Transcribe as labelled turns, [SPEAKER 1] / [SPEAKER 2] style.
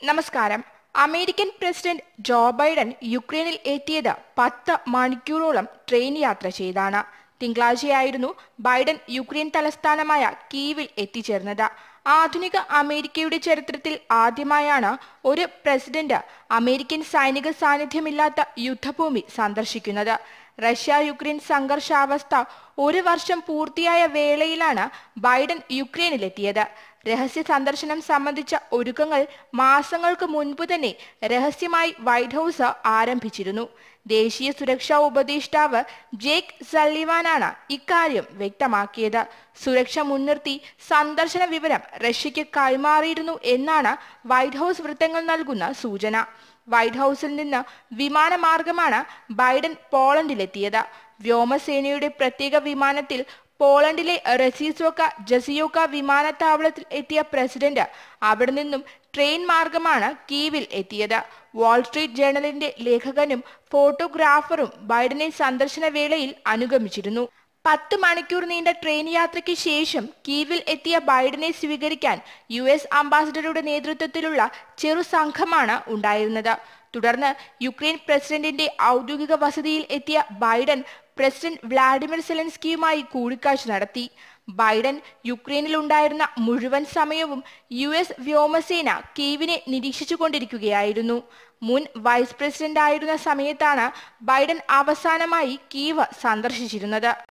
[SPEAKER 1] നമസ്കാരം American president Joe Biden യുക്രൈനിൽ എത്തിയത് പത്ത് മണിക്കൂറോളം ട്രെയിൻ യാത്ര ചെയ്താണ് തിങ്കളാഴ്ചയായിരുന്നു ബൈഡൻ യുക്രൈൻ തലസ്ഥാനമായ കീവിൽ എത്തിച്ചേർന്നത് ആധുനിക അമേരിക്കയുടെ ചരിത്രത്തിൽ ആദ്യമായാണ് ഒരു പ്രസിഡന്റ് അമേരിക്കൻ സൈനിക സാന്നിധ്യമില്ലാത്ത യുദ്ധഭൂമി സന്ദർശിക്കുന്നത് റഷ്യ യുക്രൈൻ സംഘർഷാവസ്ഥ ഒരു വർഷം പൂർത്തിയായ വേളയിലാണ് ബൈഡൻ യുക്രൈനിലെത്തിയത് രഹസ്യ സന്ദർശനം സംബന്ധിച്ച ഒരുക്കങ്ങൾ മാസങ്ങൾക്ക് മുൻപ് തന്നെ രഹസ്യമായി വൈറ്റ് ഹൌസ് ആരംഭിച്ചിരുന്നു ദേശീയ സുരക്ഷാ ഉപദേഷ്ടാവ് ജേക്ക് സള്ളിവാനാണ് ഇക്കാര്യം വ്യക്തമാക്കിയത് സുരക്ഷ മുൻനിർത്തി സന്ദർശന വിവരം റഷ്യയ്ക്ക് കൈമാറിയിരുന്നു എന്നാണ് വൈറ്റ് ഹൌസ് വൃത്തങ്ങൾ നൽകുന്ന സൂചന വൈറ്റ് ഹൌസിൽ നിന്ന് വിമാനമാർഗമാണ് ബൈഡൻ പോളണ്ടിലെത്തിയത് വ്യോമസേനയുടെ പ്രത്യേക വിമാനത്തിൽ പോളണ്ടിലെ റെസിസോക്ക ജസിയോക്ക വിമാനത്താവളത്തിൽ എത്തിയ പ്രസിഡന്റ് അവിടെ നിന്നും ട്രെയിൻ മാർഗമാണ് കീവിൽ എത്തിയത് വാൾസ്ട്രീറ്റ് ജേണലിന്റെ ലേഖകനും ഫോട്ടോഗ്രാഫറും ബൈഡനെ സന്ദർശന വേളയിൽ അനുഗമിച്ചിരുന്നു പത്ത് മണിക്കൂർ നീണ്ട ട്രെയിൻ യാത്രയ്ക്ക് ശേഷം കീവിൽ എത്തിയ ബൈഡനെ സ്വീകരിക്കാൻ യു എസ് അംബാസിഡറുടെ നേതൃത്വത്തിലുള്ള ചെറു സംഘമാണ് ഉണ്ടായിരുന്നത് തുടർന്ന് യുക്രൈൻ പ്രസിഡന്റിന്റെ ഔദ്യോഗിക വസതിയിൽ എത്തിയ ബൈഡൻ പ്രസിഡന്റ് വ്ളാഡിമിർ സെലൻസ്കിയുമായി കൂടിക്കാഴ്ച നടത്തി ബൈഡൻ യുക്രൈനിൽ ഉണ്ടായിരുന്ന മുഴുവൻ സമയവും യു എസ് വ്യോമസേന കീവിനെ നിരീക്ഷിച്ചുകൊണ്ടിരിക്കുകയായിരുന്നു മുൻ വൈസ് പ്രസിഡന്റ് ആയിരുന്ന സമയത്താണ് ബൈഡൻ അവസാനമായി കീവ് സന്ദർശിച്ചിരുന്നത്